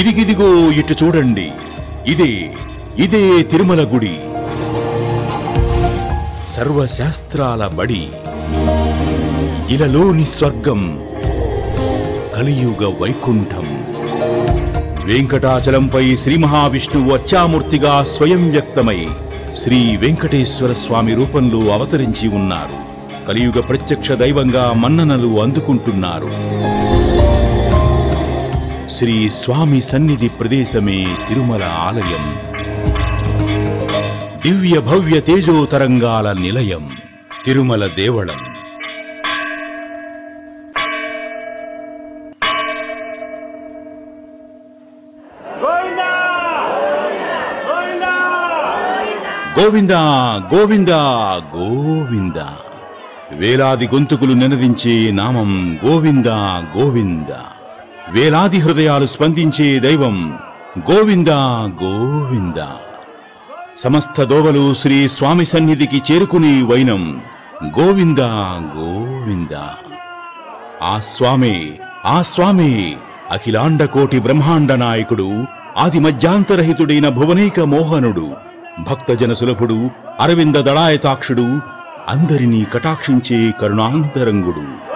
ఇదిగిదిగో ఇటు చూడండి ఇదే ఇదే తిరుమల గుడి సర్వశాస్త్రాల బడి ఇలలోని స్వర్గం కలియుగ వైకుంఠం వెంకటాచలంపై శ్రీ మహావిష్ణువు అచ్చామూర్తిగా స్వయం వ్యక్తమై శ్రీ వెంకటేశ్వర స్వామి రూపంలో అవతరించి ఉన్నారు కలియుగ ప్రత్యక్ష దైవంగా మన్ననలు అందుకుంటున్నారు శ్రీ స్వామి సన్నిధి ప్రదేశమే తిరుమల ఆలయం దివ్య భవ్య తేజో తరంగాల నిలయం తిరుమల దేవళం గోవింద గోవింద గోవింద వేలాది గొంతుకులు నినదించే నామం గోవింద గోవింద వేలాది హృదయాలు స్పందించే దైవం గోవింద గోవింద సమస్త దోవలు శ్రీ స్వామి సన్నిధికి చేరుకునే వైనం గోవింద గోవింద ఆ స్వామి ఆ స్వామి అఖిలాండ కోటి బ్రహ్మాండ నాయకుడు ఆది మధ్యాంతరహితుడైన భువనైక మోహనుడు భక్తజన సులభుడు అరవింద దళాయతాక్షుడు అందరినీ కటాక్షించే కరుణాంతరంగుడు